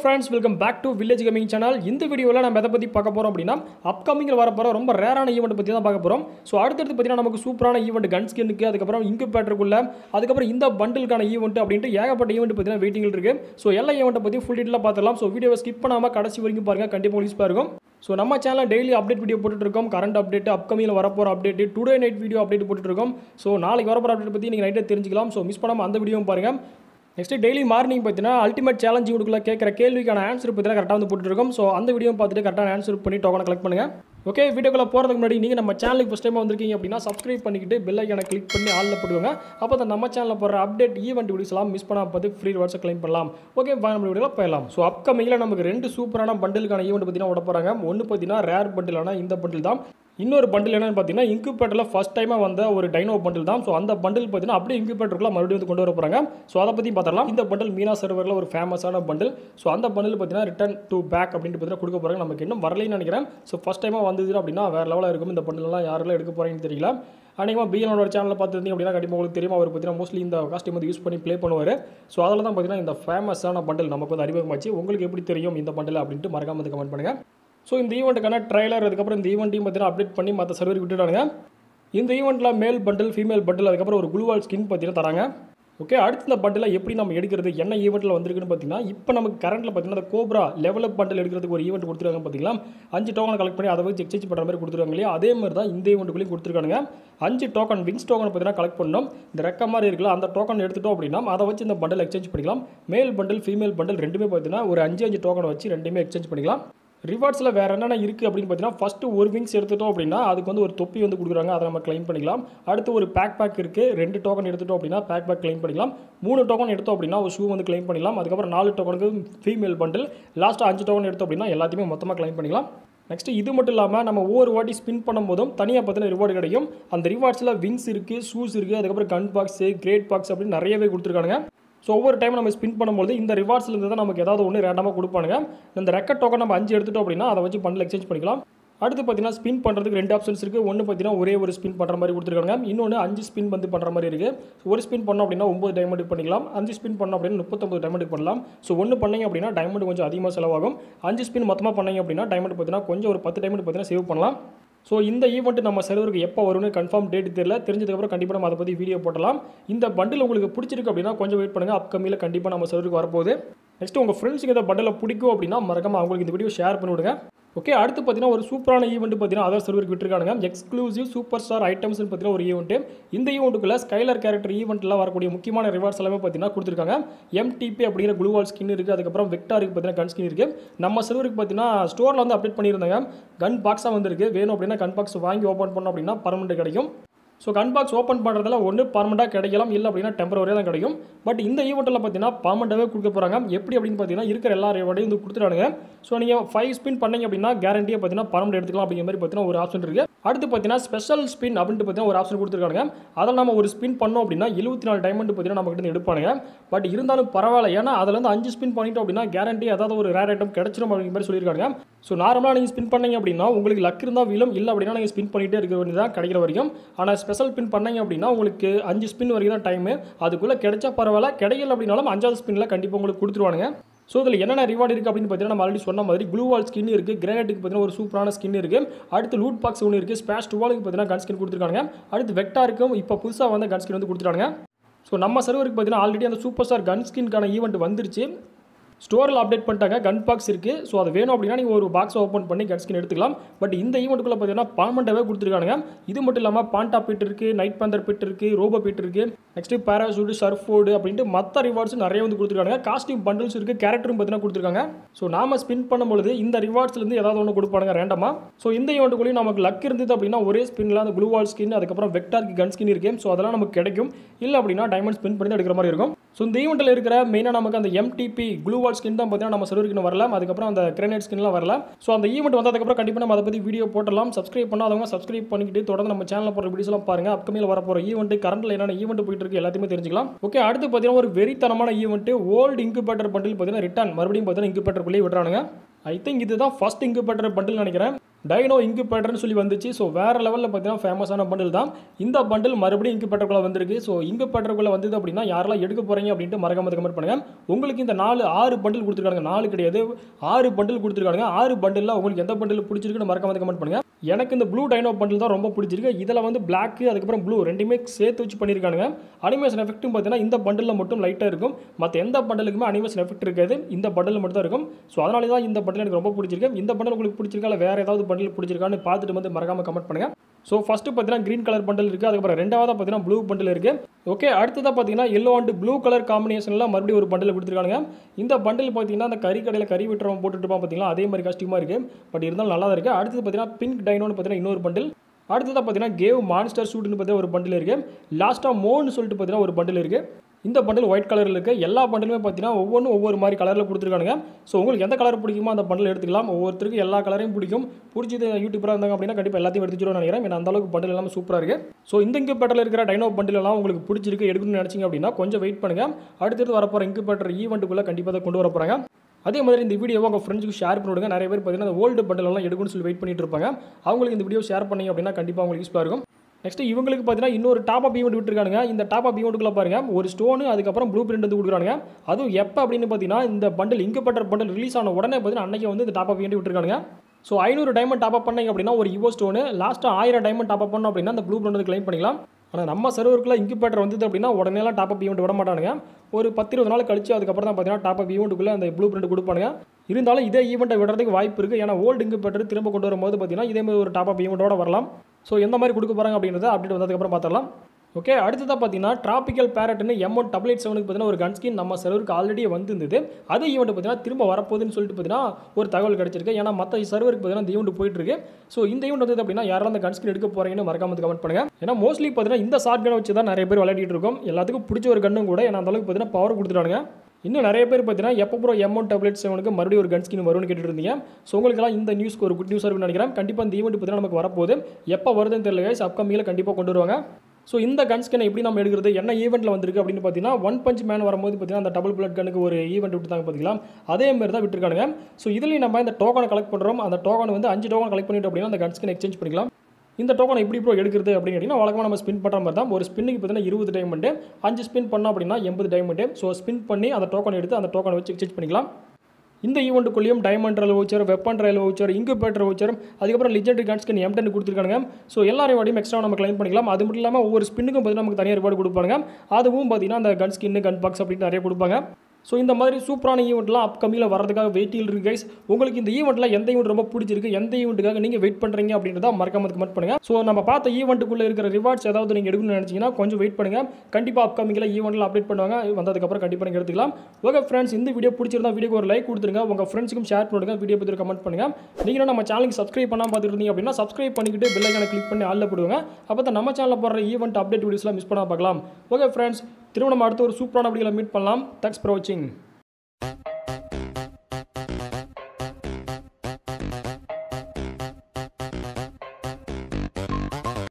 friends welcome back to village coming channel இந்த வீடியோவில் நம்ம எதை பற்றி பார்க்க போகிறோம் அப்படின்னா அப்கமிங்கில் வரப்போகிற ரொம்ப ரேரான ஈவெண்ட் பற்றி தான் பார்க்க போகிறோம் ஸோ அடுத்தடுத்து பார்த்தீங்கன்னா நமக்கு சூப்பரான ஈவெண்ட் கன் ஸ்கின்னுக்கு அதுக்கப்புறம் இன்குபேட்டருக்குள்ள அதுக்கப்புறம் இந்த பண்டிலுக்கான ஈவெண்ட் அப்படின்ட்டு ஏகப்பட்ட ஈவெண்ட் பார்த்தீங்கன்னா வெயிட்டிங்கில் இருக்குது ஸோ எல்லா ஈவெண்ட்டை பற்றி ஃபுல் டீட்டெயிலாக பார்த்துலாம் ஸோ வீடியோவை ஸ்கிப் பண்ணாமல் கடைசி வரைக்கும் பாருங்கள் கண்டிப்பாக யூஸ்ஃபாக இருக்கும் ஸோ நம்ம சேனல் டெய்லி அப்டேட் வீடியோ போட்டுட்டு இருக்கோம் கரண்ட் அப்டேட் அப்கமிங்கில் வரப்போகிற update today night video update போட்டுட்டு இருக்கோம் ஸோ நாளைக்கு வரப்போகிற அப்டேட் பற்றி நீங்கள் நைட்டே தெரிஞ்சுக்கலாம் ஸோ மிஸ் பண்ணாமல் அந்த வீடியோவும் பாருங்கள் நெக்ஸ்ட் டெய்லி மார்னிங் பார்த்தீங்கன்னா அல்டிமேட் சேலஞ்ச் வீடுக்குள்ள கேட்குற கேள்விக்கான ஆன்சர் பார்த்தீங்கன்னா கரெக்டாக வந்து போட்டுருக்கோம் ஸோ அந்த வீடியோ பார்த்துட்டு கரெக்டான ஆன்சர் பண்ணி டோக்கனை கலெக்ட் பண்ணுங்கள் ஓகே வீடியோக்குள்ள போகிறதுக்கு முன்னாடி நீங்கள் நம்ம சேனலுக்கு ஃபஸ்ட் டைம் வந்திருக்கீங்க அப்படின்னா சப்ஸ்கிரைப் பண்ணிக்கிட்டு பெல் ஐக்கான கிளிக் பண்ணி ஆளில் போடுவாங்க அப்போ தான் நம்ம சேனலில் போகிற அப்டேட் ஈவெண்ட் வீடியோஸ் எல்லாம் மிஸ் பண்ணாம பார்த்து ஃப்ரீ வாட்ஸை கிளைம் பண்ணலாம் ஓகே வாங்க நம்ம வீடியோவில் போயிடலாம் ஸோ அப்கமிங்கில் நமக்கு ரெண்டு சூப்பரான பண்டிலுக்கான ஈவெண்ட் பார்த்தீங்கன்னா விட போகிறாங்க ஒன்று பார்த்தீங்கன்னா ரேர் பண்டிலான இந்த பண்டில் தான் இன்னொரு பண்டில் என்னன்னு பார்த்தீங்கன்னா இன்குபேட்டரில் ஃபஸ்ட் டைமாக வந்த ஒரு டைனோ பண்டில் தான் ஸோ அந்த பண்டில் பார்த்தீங்கன்னா அப்படியே இன்குபேட்டருக்குள்ள மறுபடியும் வந்து கொண்டு வர போகிறாங்க ஸோ அதை பற்றி பார்த்துடலாம் இந்த பண்டில் மீனா சர்வரில் ஒரு ஃபேமஸான பண்டில் ஸோ அந்த பண்டில் பார்த்தீங்கன்னா ரிட்டன் டு பேக் அப்படின்ட்டு பார்த்தீங்கன்னா கொடுக்க போகிறாங்க நமக்கு இன்னும் வரலைன்னு நினைக்கிறேன் ஸோ ஃபஸ்ட் டைமாக வந்தது அப்படின்னா வேறு லெவலில் இருக்கும் இந்த பண்டில்லாம் யாரெல்லாம் எடுக்க போகிறீங்கன்னு தெரியல அநேகமாக பிஎனோட சேனலில் பார்த்துருந்தீங்க அப்படின்னா கண்டிப்பாக உங்களுக்கு தெரியும் அவர் பார்த்தீங்கன்னா மோஸ்ட்லி இந்த காஸ்டியூம் வந்து யூஸ் பண்ணி ப்ளே பண்ணுவார் ஸோ அதில் தான் பார்த்தீங்கன்னா இந்த ஃபேமஸான பண்டில் நமக்கு வந்து அறிமுகமாச்சு உங்களுக்கு எப்படி தெரியும் இந்த பண்டில் அப்படின்ட்டு மறக்காம வந்து கமெண்ட் பண்ணுங்கள் ஸோ இந்த ஈவெண்ட்டுக்கான ட்ரைலர் அதுக்கப்புறம் இந்த ஈவெண்ட்டையும் பார்த்தீங்கன்னா அப்டேட் பண்ணி மற்ற சர்வருக்கு விட்டுட்டாங்க இந்த ஈவெண்ட்டில் மேல் பண்டில் ஃபீமேல் பண்டில் அதுக்கப்புறம் ஒரு குளுவால் ஸ்கின் பார்த்தீங்கன்னா தராங்க ஓகே அடுத்த இந்த பண்டில் எப்படி நம்ம எடுக்கிறது என்ன ஈவெண்ட்டில் வந்திருக்குன்னு பார்த்தீங்கன்னா இப்போ நமக்கு கரண்ட்டில் பார்த்தீங்கன்னா அந்த கோப்ரா லெவலப் பண்டில் எடுக்கிறதுக்கு ஒரு ஈவெண்ட் கொடுத்துருக்காங்க பார்த்தீங்களா அஞ்சு டோக்கன் கலெக்ட் பண்ணி அதை வச்சு எக்ஸ்சேஞ்ச் பண்ணுற மாதிரி கொடுத்துருக்காங்க இல்லையா அதே மாதிரி தான் இந்த ஈவெண்ட்டுக்குள்ளேயும் கொடுத்துருக்காங்க அஞ்சு டோக்கன் விங்ஸ் டோக்கன் பார்த்தீங்கன்னா கலெக்ட் பண்ணணும் இந்த ரெக்க மாதிரி இருக்குல்ல அந்த டோக்கன் எடுத்துட்டோம் அப்படின்னா அதை வச்சு இந்த பண்டில் எக்ஸ்சேஞ்ச் பண்ணிக்கலாம் மேல் பண்டில் ஃபீமேல் பண்டில் ரெண்டுமே பார்த்தீங்கன்னா ஒரு அஞ்சு அஞ்சு டோக்கன் வச்சு ரெண்டுமே எக்ஸ்சேஞ்ச் பண்ணிக்கலாம் ரிவார்ட்ஸில் வேறு என்னென்ன இருக்குது அப்படின்னு பார்த்தீங்கன்னா ஃபஸ்ட்டு ஒரு விங்ஸ் எடுத்துட்டோம் அப்படின்னா அதுக்கு வந்து ஒரு தொப்பி வந்து கொடுக்குறாங்க அதை நம்ம க்ளைம் பண்ணிக்கலாம் அடுத்து ஒரு பேக் பேக் இருக்குது ரெண்டு டோக்கன் எடுத்துட்டோம் அப்படின்னா பேக் பேக் க்ளைம் பண்ணிக்கலாம் மூணு டோக்கன் எடுத்தோம் அப்படின்னா ஒரு ஷூ வந்து க்ளைம் பண்ணிக்கலாம் அதுக்கப்புறம் நாலு டோக்கனுக்கு ஃபீமேல் பண்டில் லாஸ்ட்டாக அஞ்சு டோக்கன் எடுத்தோம் அப்படின்னா எல்லாத்தையுமே மொத்தமாக க்ளைம் பண்ணிக்கலாம் நெக்ஸ்ட் இது மட்டும் இல்லாமல் நம்ம ஒவ்வொரு வாட்டி ஸ்பின் பண்ணும்போதும் தனியாக பார்த்தீங்கன்னா ரிவார்டு கிடைக்கும் அந்த ரிவார்ட்ஸில் விங்ஸ் இருக்குது ஷூஸ் இருக்குது அதுக்கப்புறம் கன் பாக்ஸு கிரேட் பாக்ஸ் அப்படின்னு நிறையவே கொடுத்துருக்காங்க ஸோ ஒவ்வொரு டைம் நம்ம ஸ்பின் பண்ணும்போது இந்த ரிவார்ட்ஸ்ல இருந்து தான் நமக்கு ஏதாவது ஒன்று ரேண்டமாக கொடுப்பானுங்க இந்த ரெக்கட் டோக்கன் நம்ம அஞ்சு எடுத்துட்டோம் அப்படின்னா அதை வச்சு பண்டில் எக்ஸ்சேஞ்ச் பண்ணிக்கலாம் அடுத்து பார்த்தீங்கன்னா ஸ்பின் பண்ணுறதுக்கு ரெண்டு ஆப்ஷன்ஸ் இருக்குது ஒன்று பார்த்தீங்கன்னா ஒரே ஒரு ஸ்பின் பண்ணுற மாதிரி கொடுத்துருக்காங்க இன்னொன்று அஞ்சு ஸ்பின் வந்து பண்ணுற மாதிரி இருக்குது ஒரு ஸ்பின் பண்ணோம் அப்படின்னா ஒம்பது டைமண்ட் பண்ணிக்கலாம் அஞ்சு ஸ்பின் பண்ணோம் அப்படின்னா முப்பத்தொம்பது டைமண்ட் பண்ணலாம் ஸோ ஒன்று பண்ணீங்க அப்படின்னா டைமண்ட் கொஞ்சம் அதிகமாக செலவாகும் அஞ்சு ஸ்பின் மொத்தமாக பண்ணீங்க அப்படின்னா டைமண்ட் பார்த்தீங்கன்னா கொஞ்சம் ஒரு பத்து டைமண்ட் பார்த்தீங்கன்னா சேவ் பண்ணலாம் ஸோ இந்த ஈவெண்ட் நம்ம சர்வருக்கு எப்போ வரும்னு கன்ஃபார்ம் டேட் தெரியல தெரிஞ்சதுக்கப்புறம் கண்டிப்பாக நம்ம அதை பற்றி வீடியோ போட்டலாம் இந்த பண்டில் உங்களுக்கு பிடிச்சிருக்கு அப்படின்னா கொஞ்சம் வெயிட் பண்ணுங்கள் அப்கமியில் கண்டிப்பாக நம்ம சர்வருக்கு வரப்போகுது நெக்ஸ்ட் உங்கள் ஃப்ரெண்ட்ஸுக்கு இந்த பண்டில் பிடிக்கும் அப்படின்னா மறக்காம அவங்களுக்கு இந்த வீடியோ ஷேர் பண்ணிவிடுங்க ஓகே அடுத்து பார்த்தீங்கன்னா ஒரு சூப்பரான ஈவெண்ட் பார்த்தீங்கன்னா அதர் சர்வருக்கு விட்டுருக்காங்க எக்ஸ்க்ளூசிவ் சூப்பர் ஸ்டார் ஐட்டம்ஸ்னு பார்த்தீங்கன்னா ஒரு ஈவெண்ட் இந்த ஈவெண்ட்டுக்குள்ள ஸ்கைலர் கேரக்டர் ஈவெண்ட்டில் வரக்கூடிய முக்கியமான ரிவார்ட்ஸ் எல்லாமே பார்த்தீங்கன்னா கொடுத்துருக்காங்க எம்டிபி அப்படிங்கிற குளுவால் ஸ்கின் இருக்குது அதுக்கப்புறம் வெக்டாருக்கு பார்த்தீங்கன்னா கன் ஸ்கின் இருக்குது நம்ம சர்வருக்கு பார்த்தீங்கன்னா ஸ்டோரில் வந்து அப்டேட் பண்ணியிருந்தாங்க கன் பாக்ஸாக வந்திருக்கு வேணும் அப்படின்னா கன் பாக்ஸ் வாங்கி ஓப்பன் பண்ணோம் அப்படின்னா பர்மனெண்ட் கிடைக்கும் ஸோ கன் பாக்ஸ் ஓப்பன் பண்ணுறதுல ஒன்று பர்மனெண்ட்டாக கிடைக்கலாம் இல்லை அப்படின்னா டெம்பரவரியாக தான் கிடைக்கும் பட் இந்த ஈவெண்ட்டில் பார்த்தீங்கன்னா பர்மனெண்ட்டாகவே கொடுக்க போகிறாங்க எப்படி அப்படின்னு பார்த்தீங்கன்னா இருக்கிற எல்லா ரிவார்டையும் வந்து கொடுத்துட்டானுங்க ஸோ நீங்கள் ஃபைவ் ஸ்பின் பண்ணீங்க அப்படின்னா கேரண்டியாக பார்த்தீங்கன்னா பர்மனெண்ட் எடுத்துக்கலாம் அப்படிங்கிற மாதிரி பார்த்தீங்கன்னா ஒரு ஆப்ஷன் இருக்குது அடுத்து பார்த்தீங்கன்னா ஸ்பெஷல் ஸ்பின் அப்படின்ட்டு பார்த்தீங்கன்னா ஒரு ஆப்ஷன் கொடுத்துருக்காங்க அதில் நம்ம ஒரு ஸ்பின் பண்ணோம் அப்படின்னா எழுபத்தி நாலு டைமண்ட் பார்த்தீங்கன்னா நம்ம கிட்ட எடுப்பானுங்க பட் இருந்தாலும் பரவாயில்ல ஏன்னா அதில் வந்து அஞ்சு ஸ்பின் பண்ணிட்டோம் அப்படின்னா கேரண்டி ஏதாவது ஒரு ரேர் ஐட்டம் கிடைச்சிரும் அப்படிங்கிற மாதிரி சொல்லியிருக்காங்க ஸோ நார்மலாக நீங்கள் ஸ்பின் பண்ணீங்க அப்படின்னா உங்களுக்கு லக் இருந்தால் விழும் இல்லை அப்படின்னா நீங்கள் ஸ்பின் பண்ணிகிட்டே இருக்க வேண்டியதான் கிடைக்கிற வரைக்கும் ஆனால் ஸ்பெஷல் ஸ்பின் பண்ணீங்க அப்படின்னா உங்களுக்கு அஞ்சு ஸ்பின் வரைக்கும் தான் டைமு அதுக்குள்ளே கிடைச்சா பரவாயில்ல கிடைக்கல அப்படின்னாலும் அஞ்சாவது ஸ்பின்னில் கண்டிப்பாக உங்களுக்கு கொடுத்துருவானுங்க ஸோ இதில் என்னென்ன ரிவார்டு இருக்குது அப்படின்னு பார்த்தீங்கன்னா நம்ம ஆல்ரெடி சொன்ன மாதிரி ப்ளூ வால் ஸ்கின் இருக்குது கிரானைட்டுக்கு பார்த்தீங்கன்னா ஒரு சூப்பரான ஸ்கின் இருக்குது அடுத்து லூட் பாக்ஸ் ஒன்று இருக்குது ஸ்பேஷ் டுவாலுக்கு பார்த்தீங்கன்னா கன் ஸ்கின் கொடுத்துருக்காங்க அடுத்து வெக்டாருக்கும் இப்போ புதுசாக வந்து கன் ஸ்கின் வந்து கொடுத்துருக்காங்க ஸோ நம்ம சர்வருக்கு பார்த்தீங்கன்னா ஆல்ரெடி அந்த சூப்பர் ஸ்டார் கன் ஸ்கின்கான ஈவெண்ட் வந்துருச்சு ஸ்டோரில் அப்டேட் பண்ணிட்டாங்க கன் பாக்ஸ் இருக்குது ஸோ அது வேணும் அப்படின்னா நீங்கள் ஒரு பாக்ஸ் ஓப்பன் பண்ணி கன் ஸ்கின் எடுத்துக்கலாம் பட் இந்த ஈவெண்ட்டுக்குள்ளே பார்த்தீங்கன்னா பர்மனெண்ட்டாகவே கொடுத்துருக்காங்க இது மட்டும் இல்லாமல் பாண்டா பிட் இருக்குது நைட் பந்தர் பிட் இருக்குது ரோபோ பிட் இருக்குது நெக்ஸ்ட்டு பேராசூட் சர்ஃப் ஃபோர்டு அப்படின்ட்டு மற்ற ரிவார்ட்ஸ் நிறைய வந்து கொடுத்துருக்காங்க காஸ்டியூம் பண்டில்ஸ் இருக்குது கேரக்டரும் பார்த்தீங்கன்னா கொடுத்துருக்காங்க ஸோ நாம ஸ்பின் பண்ணும்பொழுது இந்த ரிவார்ட்ஸ்லேருந்து ஏதாவது ஒன்று கொடுப்பாங்க ரேண்டமாக ஸோ இந்த ஈவெண்ட்டுக்குள்ளேயும் நமக்கு லக் இருந்தது அப்படின்னா ஒரே ஸ்பின்னில் அந்த குளூவால் ஸ்கின் அதுக்கப்புறம் வெக்டார்க்கு கன் ஸ்கின் இருக்குது ஸோ அதெல்லாம் நமக்கு கிடைக்கும் இல்லை அப்படின்னா டைமண்ட் ஸ்பின் பண்ணி தான் எடுக்கிற மாதிரி இருக்கும் ஸோ இந்த ஈவெண்ட்டில் இருக்கிற மெயினாக நமக்கு அந்த எம்டிபி குளூவால் ஸ்கின் தான் பார்த்தீங்கன்னா நம்ம சர்வருக்கு இன்னும் வரல அதுக்கப்புறம் அந்த கிரேனைட் ஸ்கின்லாம் வரல ஸோ அந்த ஈவெண்ட் வந்ததுக்கப்புறம் கண்டிப்பாக நம்ம அதை பற்றி வீடியோ போட்டலாம் சப்ஸ்கிரைப் பண்ணாதவங்க சப்ஸ்கிரைப் பண்ணிக்கிட்டு தொடர்ந்து நம்ம சேனலில் போகிற வீடியோஸ்லாம் பாருங்க அப்கமியில் வர போகிற ஈவெண்ட் கரண்ட்டில் என்னென்ன ஈவெண்ட் போயிட்டு இருக்கு எல்லாத்தையுமே தெரிஞ்சுக்கலாம் ஓகே அடுத்து பார்த்தீங்கன்னா ஒரு வெறித்தனமான ஈவெண்ட் ஓல்டு இன்குபேட்டர் பண்டில் பார்த்தீங்கன்னா ரிட்டர்ன் மறுபடியும் பார்த்தீங்கன்னா இன்குபேட்டருக்குள்ளேயே விடுறானுங்க ஐ திங்க் இதுதான் ஃபர்ஸ்ட் இங்கு பெட்டர் பண்டில் நினைக்கிறேன் டைனோ இங்கு பேட்டர்னு சொல்லி வந்துச்சு ஸோ வேறு லெவலில் பார்த்தீங்கன்னா ஃபேமஸான பண்டில் தான் இந்த பண்டில் மறுபடியும் இங்கு பேட்டருக்குள்ளே வந்திருக்கு ஸோ இங்கு பேட்டருக்குள்ளே வந்தது அப்படின்னா யாரெல்லாம் எடுக்க போகிறீங்க அப்படின்ட்டு மறக்காம கமெண்ட் பண்ணுங்க உங்களுக்கு இந்த நாலு ஆறு பண்டில் கொடுத்துருக்காங்க நாலு கிடையாது ஆறு பண்டில் கொடுத்துருக்காங்க ஆறு பண்டில் உங்களுக்கு எந்த பண்டில் பிடிச்சிருக்குன்னு மறக்காம கமெண்ட் பண்ணுங்க எனக்கு இந்த ப்ளூ டைனோ பண்டில் தான் ரொம்ப பிடிச்சிருக்கு இதில் வந்து Black அதுக்கப்புறம் ப்ளூ ரெண்டுமே சேர்த்து வச்சு பண்ணியிருக்காங்க அனிமேஷன் எஃபெக்ட்டும் பார்த்தீங்கன்னா இந்த பண்டிலில் மட்டும் லைட்டாக இருக்கும் மற்ற எந்த பண்டலுக்குமே அனிமேஷன் எஃபெக்ட் இருக்காது இந்த பண்டில் மட்டும் தான் இருக்கும் ஸோ அதனால தான் இந்த பண்டில் எனக்கு ரொம்ப பிடிச்சிருக்கு இந்த பண்டில் உங்களுக்கு பிடிச்சிருக்கா இல்லை வேறு ஏதாவது பண்டில் பிடிச்சிருக்கான்னு பார்த்துட்டு வந்து மறக்காம கமெண்ட் பண்ணுங்க ஸோ ஃபஸ்ட்டு பார்த்தீங்கன்னா க்ரீன் கலர் பண்டில் இருக்குது அதுக்கப்புறம் ரெண்டாவதாக பார்த்தீங்கன்னா ப்ளூ பண்டில் இருக்குது ஓகே அடுத்ததாக பார்த்தீங்கன்னா எல்லோ அண்ட் ப்ளூ கலர் காம்பினேஷனில் மறுபடியும் ஒரு பண்டில் கொடுத்துருக்காங்க இந்த பண்டில் பார்த்தீங்கன்னா அந்த கறி கடையில் கறி வெட்டுறவன் போட்டுட்டு இருப்பான் பார்த்தீங்களா அதே மாதிரி கஷ்டமாக இருக்குது பட் இருந்தாலும் நல்லா தான் இருக்குது அடுத்தது பார்த்தீங்கன்னா பிங்க் டைனோன்னு பார்த்தீங்கன்னா இன்னொரு பண்டில் அடுத்ததாக பார்த்தீங்கன்னா கேவ் மான்ஸ்டர் ஷூட்னு பார்த்தீங்கன்னா ஒரு பண்டில் இருக்குது லாஸ்ட்டாக மோன்னு சொல்லிட்டு பார்த்தீங்கன்னா ஒரு பண்டில் இருக்குது இந்த பண்டில் ஒயிட் கலரில் இருக்குது எல்லா பண்டிலுமே பார்த்தீங்கன்னா ஒவ்வொன்றும் ஒவ்வொரு மாதிரி கலரில் கொடுத்துருக்கானுங்க ஸோ உங்களுக்கு எந்த கலர் பிடிக்குமோ அந்த பண்டில் எடுத்துக்கலாம் ஒவ்வொருத்தருக்கு எல்லா கலரையும் பிடிக்கும் பிடிச்சது யூடியூபராக இருந்தாங்க அப்படின்னா கண்டிப்பாக எல்லாத்தையும் எடுத்துச்சிடும் நினைக்கிறேன் ஏன்னா அந்த அளவுக்கு பண்டில் எல்லாமே சூப்பராக இருக்குது ஸோ இந்த இங்கு பேட்டரில் இருக்கிற டைனோ பண்டில் எல்லாம் உங்களுக்கு பிடிச்சிருக்கு எடுக்கணும்னு நினச்சிங்க அப்படின்னா கொஞ்சம் வெயிட் பண்ணுங்கள் அடுத்தது வரப்போகிற இங்கு பேட்டர் ஈவெண்ட்டுக்குள்ளே கண்டிப்பாக அதை கொண்டு வர போகிறாங்க அதே மாதிரி இந்த வீடியோவை உங்கள் ஃப்ரெண்ட்ஸுக்கு ஷேர் பண்ணிவிடுங்க நிறைய பேர் பார்த்தீங்கன்னா அந்த ஓல்டு பண்டில் எல்லாம் எடுக்கணும்னு சொல்லி வெயிட் பண்ணிட்டு இருப்பாங்க அவங்களுக்கு இந்த வீடியோ ஷேர் பண்ணீங்க அப்படின்னா கண்டிப்பாக உங்களுக்கு யூஸ்ஃபுல்லாக இருக்கும் நெக்ஸ்ட் இவங்களுக்கு பார்த்தீங்கன்னா இன்னொரு டாப் அப் ஈவெண்ட் விட்டுருக்காங்க இந்த டாப் அப் ஈவெண்ட்டுக்குள்ள பாருங்க ஒரு ஸ்டோனு அதுக்கப்புறம் ப்ளூ பிரிண்ட் வந்து கொடுக்குறாங்க அதுவும் எப்போ அப்படின்னு பார்த்தீங்கன்னா இந்த பண்டில் இங்கு பட்டர் பண்டில் ரிலீஸ் ஆன உடனே பார்த்தீங்கன்னா அன்னைக்கு வந்து இந்த டாப் அப் ஈவெண்ட் விட்டுருக்காங்க ஸோ ஐநூறு டைமண்ட் டாப் அப் பண்ணீங்க அப்படின்னா ஒரு இவோ ஸ்டோனு லாஸ்ட்டாக ஆயிரம் டைமண்ட் டாப் அப் பண்ணோம் அப்படின்னா அந்த ப்ளூ பிரிண்ட் வந்து கிளைம் பண்ணிக்கலாம் ஆனால் நம்ம சர்வருக்குள்ள இன்குபேட்டர் வந்தது அப்படின்னா உடனேலாம் டாப் அப் ஈவெண்ட் விட மாட்டானுங்க ஒரு பத்து இருபது நாள் கழிச்சு அதுக்கப்புறம் தான் பார்த்தீங்கன்னா டாப் அப் ஈவெண்ட்டுக்குள்ளே அந்த ப்ளூ பிரிண்ட் கொடுப்பானுங்க இருந்தாலும் இதே ஈவெண்ட்டை விடுறதுக்கு வாய்ப்பு இருக்குது ஏன்னா ஓல்டு இன்குபேட்டர் திரும்ப கொண்டு வரும்போது பார்த்தீங்கன்னா இதே மாதிரி ஒரு டாப் அப் ஈவெண்ட்டோட வரலாம் ஸோ எந்த மாதிரி கொடுக்க போகிறாங்க அப்படின்றத அப்டேட் வந்ததுக்கப்புறம் பார்த்துடலாம் ஓகே அடுத்ததாக பார்த்தீங்கன்னா ட்ராபிக்கல் பேரட்னு எம் ஒன் டபுள் எயிட் செவனுக்கு பார்த்தீங்கன்னா ஒரு கன் ஸ்கின் நம்ம சர்வருக்கு ஆல்ரெடி வந்திருந்தது அதே ஈவெண்ட் பார்த்தீங்கன்னா திரும்ப வரப்போகுதுன்னு சொல்லிட்டு பார்த்தீங்கன்னா ஒரு தகவல் கிடைச்சிருக்கு ஏன்னா மற்ற சர்வருக்கு பார்த்தீங்கன்னா இந்த ஈவெண்ட் போயிட்டு இருக்கு ஸோ இந்த ஈவெண்ட் வந்து அப்படின்னா யாரெல்லாம் அந்த கன் ஸ்கின் எடுக்க போறீங்கன்னு மறக்காம கமெண்ட் பண்ணுங்க ஏன்னா மோஸ்ட்லி பார்த்தீங்கன்னா இந்த ஷார்ட் கன் வச்சு தான் நிறைய பேர் விளையாடிட்டு இருக்கோம் எல்லாத்துக்கும் பிடிச்ச ஒரு கன்னும் கூட ஏன்னா அந்த அளவுக்கு பார்த்தீங்கன்னா பவர் கொடுத்துட்டாங்க இன்னும் நிறைய பேர் பார்த்தீங்கன்னா எப்போ ப்ரோ எம் ஒன் டேப்லெட் செவனுக்கு மறுபடியும் ஒரு கன் ஸ்கின் வரும்னு கேட்டுட்டு இருந்தீங்க ஸோ உங்களுக்கெல்லாம் இந்த நியூஸ்க்கு ஒரு குட் நியூஸாக இருக்கும்னு நினைக்கிறேன் கண்டிப்பாக இந்த ஈவெண்ட் பார்த்தீங்கன்னா நமக்கு வரப்போகுது எப்போ வருதுன்னு தெரியல guys அப்கமிங்கில் கண்டிப்பாக கொண்டு வருவாங்க ஸோ இந்த கன் ஸ்கினை எப்படி நம்ம எடுக்கிறது என்ன ஈவெண்ட்டில் வந்திருக்கு அப்படின்னு பார்த்தீங்கன்னா ஒன் பஞ்ச் மேன் வரும்போது பார்த்தீங்கன்னா அந்த டபுள் பிளட் கனுக்கு ஒரு ஈவெண்ட் விட்டுருந்தாங்க பார்த்தீங்களா அதே மாதிரி தான் விட்டுருக்காங்க ஸோ இதுலேயும் நம்ம இந்த டோக்கனை கலெக்ட் பண்ணுறோம் அந்த டோக்கன் வந்து அஞ்சு டோக்கன் கலெக்ட் பண்ணிட்டோம் அப்படின்னா அந்த கன் ஸ்கின் எக்ஸ்சேஞ்ச் பண்ணிக்கலாம் இந்த டோக்கனை எப்படி ப்ரோ எடுக்கிறது அப்படின்னு கேட்டிங்கன்னா வழக்கமாக நம்ம ஸ்பின் பண்ணுற மாதிரி தான் ஒரு ஸ்பின்னுக்கு பார்த்தீங்கன்னா இருபது டைமண்டு அஞ்சு ஸ்பின் பண்ணோம் அப்படின்னா எண்பது டைமண்டு ஸோ ஸ்பின் பண்ணி அந்த டோக்கன் எடுத்து அந்த டோக்கனை வச்சு எக்ஸ்சேஞ்ச் பண்ணிக்கலாம் இந்த ஈவெண்ட்டுக்குள்ளேயும் diamond royale voucher weapon royale voucher incubator voucher அதுக்கப்புறம் லிஜெண்டரி கன்ஸ்கின் எம்டன் கொடுத்துருக்காங்க ஸோ எல்லா ரிவார்டையும் எக்ஸ்ட்ரா நம்ம கிளைம் பண்ணிக்கலாம் அது மட்டும் இல்லாமல் ஒவ்வொரு ஸ்பின்னுக்கும் பார்த்தீங்கன்னா நமக்கு தனியாக ரிவார்டு கொடுப்பாங்க அதுவும் பார்த்தீங்கன்னா அந்த கன் ஸ்கின்னு கன் பாக்ஸ் அப்படின்னு நிறைய கொடுப்பாங்க ஸோ இந்த மாதிரி சூப்பரான ஈவெண்ட்லாம் அப்கமிங்கில் வரதுக்காக வெயிட்டில் இருக்கு கைஸ் உங்களுக்கு இந்த ஈவெண்ட்டில் எந்த ஈவெண்ட் ரொம்ப பிடிச்சிருக்கு எந்த ஈவெண்ட்டுக்காக நீங்கள் வெயிட் பண்ணுறீங்க அப்படின்றத மறக்காம கமெண்ட் பண்ணுங்கள் ஸோ நம்ம பார்த்த ஈவெண்ட்டுக்குள்ளே இருக்கிற ரிவார்ட்ஸ் ஏதாவது நீங்கள் எடுக்கணும்னு நினச்சிங்கன்னா கொஞ்சம் வெயிட் பண்ணுங்கள் கண்டிப்பாக அப்கமிங்கில் ஈவெண்ட்டில் அப்டேட் பண்ணுவாங்க வந்ததுக்கப்புறம் கண்டிப்பாக நீங்கள் எடுத்துக்கலாம் ஓகே ஃப்ரெண்ட்ஸ் இந்த வீடியோ பிடிச்சிருந்தா வீடியோக்கு ஒரு லைக் கொடுத்துருங்க உங்கள் ஃப்ரெண்ட்ஸுக்கும் ஷேர் பண்ணுங்க வீடியோ பற்றி கமெண்ட் பண்ணுங்கள் நீங்களும் நம்ம சேனலுக்கு சப்ஸ்கிரைப் பண்ணாமல் பார்த்துட்டு இருந்தீங்க அப்படின்னா சப்ஸ்கிரைப் பண்ணிக்கிட்டு பெல் ஐக்கான கிளிக் பண்ணி ஆளில் போடுவாங்க அப்போ தான் நம்ம சேனலில் போடுற ஈவெண்ட் அப்டேட் வீடியோஸ்லாம் மிஸ் பண்ணாம பார்க்கலாம் ஓகே ஃப்ரெண்ட்ஸ் திரும்ப நம்ம அடுத்த ஒரு சூப்பரான வீடியோவில் மீட் பண்ணலாம் தேங்க்ஸ் ஃபார் வாட்சிங்